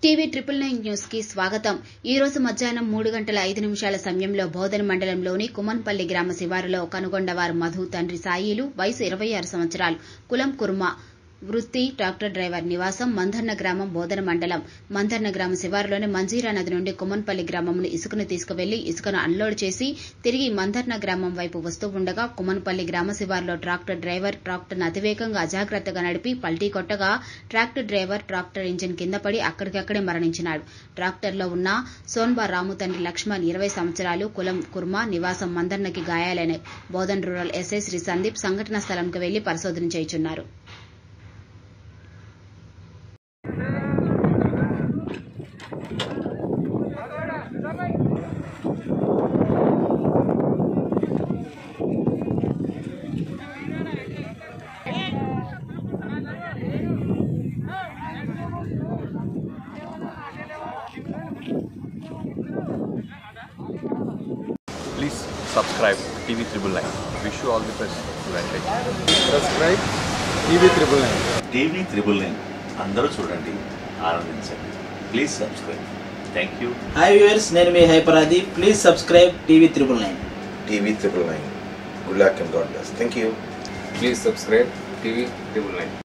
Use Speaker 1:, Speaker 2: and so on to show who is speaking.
Speaker 1: TV triple nine news కి స్వాగతం ఈ రోజు మధ్యాహ్నం మూడు గంటల ఐదు నిమిషాల సమయంలో బోధన్ మండలంలోని కుమన్పల్లి గ్రామ శివారులో కనుగొండవారు మధు తండ్రి సాయిలు వయసు ఇరవై ఆరు సంవత్సరాలు కులం కుర్మ వృత్తి ట్రాక్టర్ డ్రైవర్ నివాసం మందర్న గ్రామం బోధన మండలం మందర్న గ్రామ శివారులోని మంజీరా నది నుండి కుమన్పల్లి గ్రామంలో ఇసుకను తీసుకువెళ్లి ఇసుకను అన్లోడ్ చేసి తిరిగి మందర్న గ్రామం వైపు వస్తూ ఉండగా కుమన్పల్లి గ్రామ శివారులో ట్రాక్టర్ డ్రైవర్ ట్రాక్టర్ను అతివేగంగా అజాగ్రత్తగా నడిపి పల్టీ కొట్టగా ట్రాక్టర్ డ్రైవర్ ట్రాక్టర్ ఇంజిన్ కింద పడి అక్కడికక్కడే మరణించినాడు ట్రాక్టర్లో ఉన్న సోన్బా రాము తండ్రి లక్ష్మణ్ ఇరవై సంవత్సరాలు కులం కుర్మ నివాసం మందర్నకి గాయాలైన బోధన్ రూరల్ ఎస్ఐ శ్రీ సందీప్ సంఘటనా స్థలంకు వెళ్లి పరిశోధన చేయుచున్నారు
Speaker 2: Please subscribe TV Triple Nine. Wish you all the best. Advantage.
Speaker 3: Subscribe TV triple nine
Speaker 4: TV triple nine అందరూ చూడండి ఆనందించండి please subscribe thank you
Speaker 5: hi viewers నేను మీ హైపరాది please subscribe TV triple nine
Speaker 6: TV triple nine. Good luck and God bless. Thank you.
Speaker 3: Please subscribe TV triple nine